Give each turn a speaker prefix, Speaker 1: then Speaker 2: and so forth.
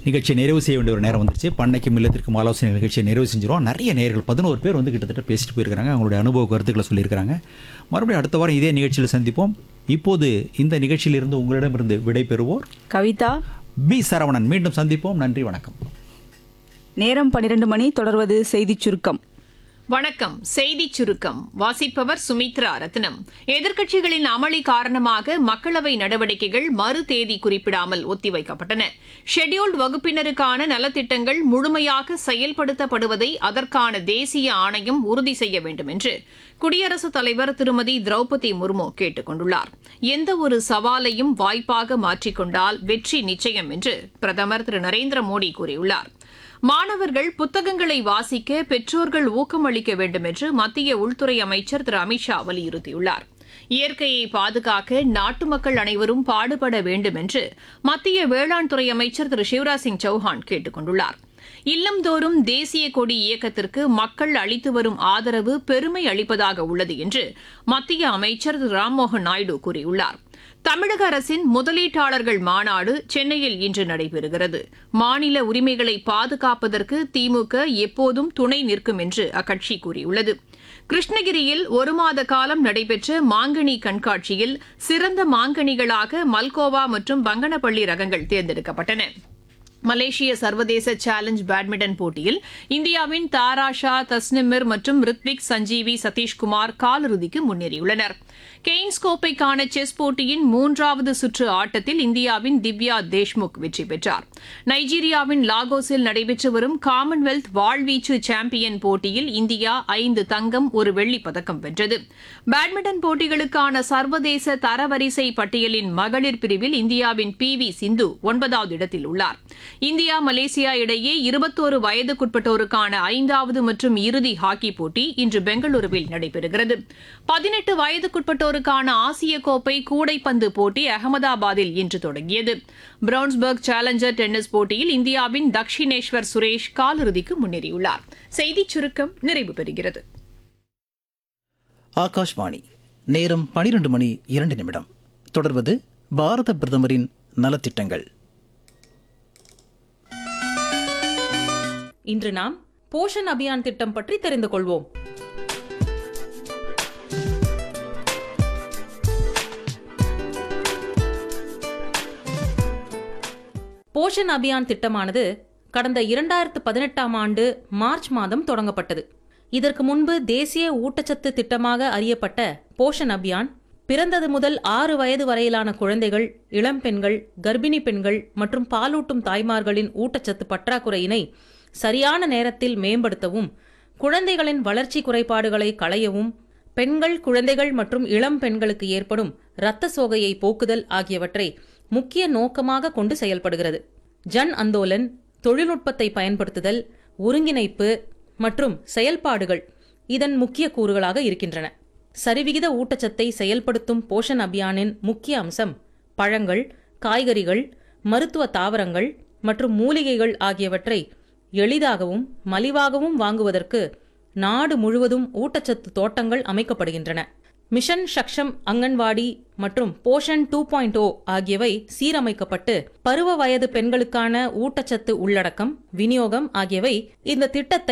Speaker 1: நிகழ்ச்சியை நிறைவு செய்ய வேண்டிய ஒரு நேரம் வந்துருச்சு பண்ணைக்கும் இல்லத்திற்கும் ஆலோசனை நிகழ்ச்சியை நிறைவு செஞ்சிரும் நிறைய நேர்கள் பதினோரு பேர் வந்து கிட்டத்தட்ட பேசிட்டு போயிருக்காங்க அவங்களுடைய அனுபவ கருத்துக்களை சொல்லியிருக்காங்க மறுபடியும் அடுத்த வாரம் இதே நிகழ்ச்சியில் சந்திப்போம் இப்போது இந்த நிகழ்ச்சியிலிருந்து உங்களிடமிருந்து விடை பெறுவோர்
Speaker 2: கவிதா
Speaker 1: பி சரவணன் மீண்டும் சந்திப்போம் நன்றி வணக்கம்
Speaker 2: நேரம் பன்னிரண்டு மணி தொடர்வது செய்திச் சுருக்கம்
Speaker 3: வணக்கம் செய்திச் சுருக்கம் வாசிப்பவர் சுமித்ரா ரத்னம் எதிர்க்கட்சிகளின் அமளி காரணமாக மக்களவை நடவடிக்கைகள் மறு தேதி குறிப்பிடாமல் ஒத்திவைக்கப்பட்டன ஷெட்யூல்டு வகுப்பினருக்கான நலத்திட்டங்கள் முழுமையாக செயல்படுத்தப்படுவதை அதற்கான தேசிய ஆணையம் உறுதி செய்ய வேண்டும் என்று குடியரசுத் தலைவர் திருமதி திரௌபதி முர்மு கேட்டுக் கொண்டுள்ளார் எந்த ஒரு சவாலையும் வாய்ப்பாக மாற்றிக்கொண்டால் வெற்றி நிச்சயம் என்று பிரதமர் திரு நரேந்திர மோடி கூறியுள்ளார் மாணவர்கள் புத்தகங்களை வாசிக்க பெற்றோர்கள் ஊக்கமளிக்க வேண்டும் என்று மத்திய உள்துறை அமைச்சர் திரு அமித்ஷா வலியுறுத்தியுள்ளார் இயற்கையை பாதுகாக்க நாட்டு மக்கள் அனைவரும் பாடுபட வேண்டும் என்று மத்திய வேளாண் துறை அமைச்சர் திரு சிவராஜ் சிங் சௌஹான் கேட்டுக் கொண்டுள்ளார் இல்லம்தோறும் தேசிய கொடி இயக்கத்திற்கு மக்கள் அளித்து வரும் ஆதரவு பெருமை அளிப்பதாக உள்ளது என்று மத்திய அமைச்சர் திரு ராம்மோகன் நாயுடு கூறியுள்ளார் தமிழக அரசின் முதலீட்டாளர்கள் மாநாடு சென்னையில் இன்று நடைபெறுகிறது மாநில உரிமைகளை பாதுகாப்பதற்கு திமுக எப்போதும் துணை நிற்கும் என்று அக்கட்சி கூறியுள்ளது கிருஷ்ணகிரியில் ஒரு மாத காலம் நடைபெற்ற மாங்கனி கண்காட்சியில் சிறந்த மாங்கனிகளாக மல்கோவா மற்றும் பங்கனப்பள்ளி ரகங்கள் தேர்ந்தெடுக்கப்பட்டன மலேசிய சர்வதேச சேலஞ்ச் பேட்மிண்டன் போட்டியில் இந்தியாவின் தாரா ஷா தஸ்னிமிர் மற்றும் ரித்விக் சஞ்சீவி சதீஷ்குமார் காலிறுதிக்கு முன்னேறியுள்ளனர் கெய்ன்ஸ் கோப்பைக்கான செஸ் போட்டியின் மூன்றாவது சுற்று ஆட்டத்தில் இந்தியாவின் திவ்யா தேஷ்முக் வெற்றி பெற்றார் நைஜீரியாவின் லாகோஸில் நடைபெற்று வரும் காமன்வெல்த் வாழ்வீச்சு சாம்பியன் போட்டியில் இந்தியா ஐந்து தங்கம் ஒரு வெள்ளிப் பதக்கம் வென்றது பேட்மிண்டன் போட்டிகளுக்கான சர்வதேச தரவரிசை பட்டியலின் மகளிர் பிரிவில் இந்தியாவின் பி வி சிந்து ஒன்பதாவது இடத்தில் உள்ளார் இந்தியா மலேசியா இடையே இருபத்தோரு வயதுக்குட்பட்டோருக்கான ஐந்தாவது மற்றும் இறுதி ஹாக்கி போட்டி இன்று பெங்களூருவில் நடைபெறுகிறது பதினெட்டு வயதுக்குட்பட்டோருக்கான ஆசிய கோப்பை கூடைப்பந்து போட்டி அகமதாபாத்தில் இன்று தொடங்கியது பிரவுன்ஸ்பர்க் சேலஞ்சர் டென்னிஸ் போட்டியில் இந்தியாவின் தக்ஷினேஸ்வர் சுரேஷ் காலிறுதிக்கு முன்னேறியுள்ளார் செய்திச் சுருக்கம் நிறைவு பெறுகிறது
Speaker 4: ஆகாஷ்வாணி நேரம் பனிரெண்டு மணி இரண்டு நிமிடம் தொடர்வது பாரத பிரதமரின் நலத்திட்டங்கள்
Speaker 5: இன்று நாம் போஷன் அபியான் திட்டம் பற்றி தெரிந்து கொள்வோம் போஷன் அபியான் திட்டமானது கடந்த இரண்டாயிரத்து பதினெட்டாம் ஆண்டு மார்ச் மாதம் தொடங்கப்பட்டது இதற்கு முன்பு தேசிய ஊட்டச்சத்து திட்டமாக அறியப்பட்ட போஷன் அபியான் பிறந்தது முதல் ஆறு வயது வரையிலான குழந்தைகள் இளம்பெண்கள் கர்ப்பிணி பெண்கள் மற்றும் பாலூட்டும் தாய்மார்களின் ஊட்டச்சத்து பற்றாக்குறையினை சரியான நேரத்தில் மேம்படுத்தவும் குழந்தைகளின் வளர்ச்சி குறைபாடுகளை களையவும் பெண்கள் குழந்தைகள் மற்றும் இளம் பெண்களுக்கு ஏற்படும் இரத்த சோகையை போக்குதல் ஆகியவற்றை முக்கிய நோக்கமாக கொண்டு செயல்படுகிறது ஜன் அந்தோலன் தொழில்நுட்பத்தை பயன்படுத்துதல் ஒருங்கிணைப்பு மற்றும் செயல்பாடுகள் இதன் முக்கிய கூறுகளாக இருக்கின்றன சரிவிகித ஊட்டச்சத்தை செயல்படுத்தும் போஷன் அபியானின் முக்கிய அம்சம் பழங்கள் காய்கறிகள் மருத்துவ தாவரங்கள் மற்றும் மூலிகைகள் ஆகியவற்றை எளிதாகவும் மலிவாகவும் வாங்குவதற்கு நாடு முழுவதும் ஊட்டச்சத்து தோட்டங்கள் அமைக்கப்படுகின்றன மிஷன் சக்ஷம் அங்கன்வாடி மற்றும் போஷன் டூ பாயிண்ட் ஓ ஆகியவை சீரமைக்கப்பட்டு பருவ வயது பெண்களுக்கான ஊட்டச்சத்து உள்ளடக்கம் விநியோகம் ஆகியவை இந்த திட்டத்தை